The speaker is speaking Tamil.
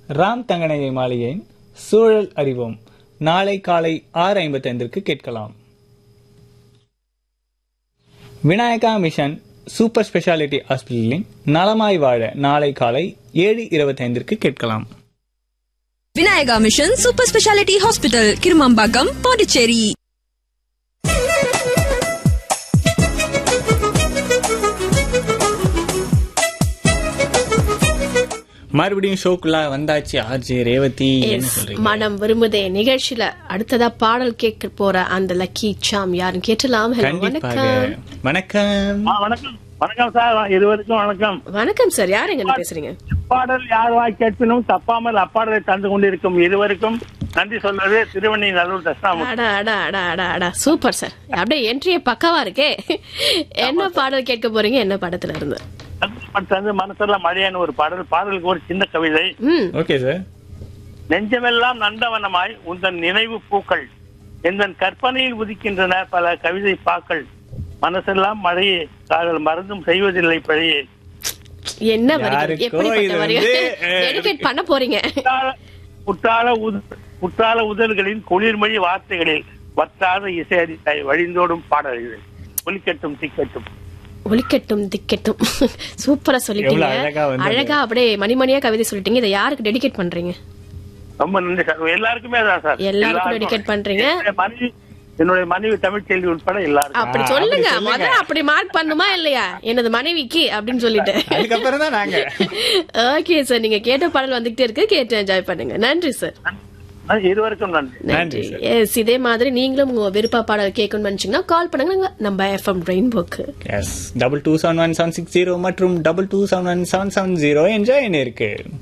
ராம் தங்கநகை மாளிகையின் சூழல் அறிவோம் நாளை காலை ஆறு ஐம்பத்தைந்திற்கு கேட்கலாம் விநாயகா மிஷன் சூப்பர் ஸ்பெஷாலிட்டி ஹாஸ்பிட்டலின் நலமாய் வாழ நாளை காலை ஏழு இருபத்தைந்திற்கு கேட்கலாம் Vinayaka mission super speciality hospital Kirumampakkam Pondicherry மறுபடியும் ஷோக்குள்ள வந்தாச்சு ஆர்ஜே ரேவதி என்ன Yes, சொல்றீங்க மனம் விரும்புதே நிகழ்ச்சியில அடுத்ததா பாடல் கேட்க போற அந்த லக்கி சாம் யாருன்னு கேட்டலாம் Hello, கண்டிப்பாக வணக்கம் வணக்கம் ஆ, வணக்கம் வணக்கம் சார் இருவருக்கும் வணக்கம் வணக்கம் சார் யார் எங்க பேசுறீங்க பாடல் யார் வாய் கேட்பினும் தப்பாமல் அப்பாடலை தந்து கொண்டிருக்கும் இருவருக்கும் நன்றி சொல்றது திருவண்ணி நல்லூர் தட்சிணாமூர்த்தி அடா அடா அடா அடா அடா சூப்பர் சார் அப்படியே என்ட்ரியே பக்காவா இருக்கே என்ன பாடல் கேட்க போறீங்க என்ன படத்துல இருந்து தந்து மனசெல்லாம் மழையான ஒரு பாடல் பாடலுக்கு ஒரு சின்ன கவிதை ம் ஓகே சார் நெஞ்சமெல்லாம் நந்தவனமாய் உந்தன் நினைவு பூக்கள் எந்தன் கற்பனையில் உதிக்கின்றன பல கவிதை பாக்கள் மனசெல்லாம் மழையே காதல் மறந்தும் செய்வதில்லை பழையே என்ன வரிகள் யாருக்கோ எப்படிப்பட்ட இது வரிகள் வந்து, அஹ், டெடிகேட் பண்ண போறீங்க குற்றால- குற்றால உத- குற்றால உதல்களின் குளிர்மொழி வார்த்தைகளில் வற்றாத இசை அறித்தாய் வழிந்தோடும் பாடல்கள் ஒலிக்கட்டும் திக்கட்டும் ஒலிக்கட்டும் திக்கட்டும் சூப்பரா சொல்லிட்டீங்க எவ்வளவு அழகா வந்தது. அழகா அப்படியே மணிமணியா கவிதை சொல்லிட்டீங்க இதை யாருக்கு டெடிகேட் பண்றீங்க ரொம்ப நன்றி சார் எல்லாருக்குமே தான் சார் எல்லாருக்கும் dedicate பண்றீங்க. என்னுடைய மனைவி என்னுடைய மனைவி தமிழ்ச்செல்வி உட்பட எல்லாருக்கும் அப்படி ஆ, சொல்லுங்க அப்படி சொல்லுங்க. முதல்ல அப்படி மார்க் பண்ணுமா இல்லையா எனது மனைவிக்கு அப்படின்னு சொல்லிட்டு அதுக்கப்புறம் தான் நாங்க ஓகே சார் நீங்க கேட்ட பாடல் வந்துகிட்டே இருக்கு கேட்டு என்ஜாய் பண்ணுங்க நன்றி சார் நன்றி, இருவருக்கும் நன்றி நன்றி நன்றி சார். எஸ் இதே மாதிரி நீங்களும் உங்க விருப்ப பாடல் கேட்கணும்னு நினைச்சீங்கன்னா கால் பண்ணுங்க நம்ம எஃப்எம் ரெயின்போக்கு yes double two seven one seven six zero மற்றும் double two seven one seven seven zero enjoy இருக்கு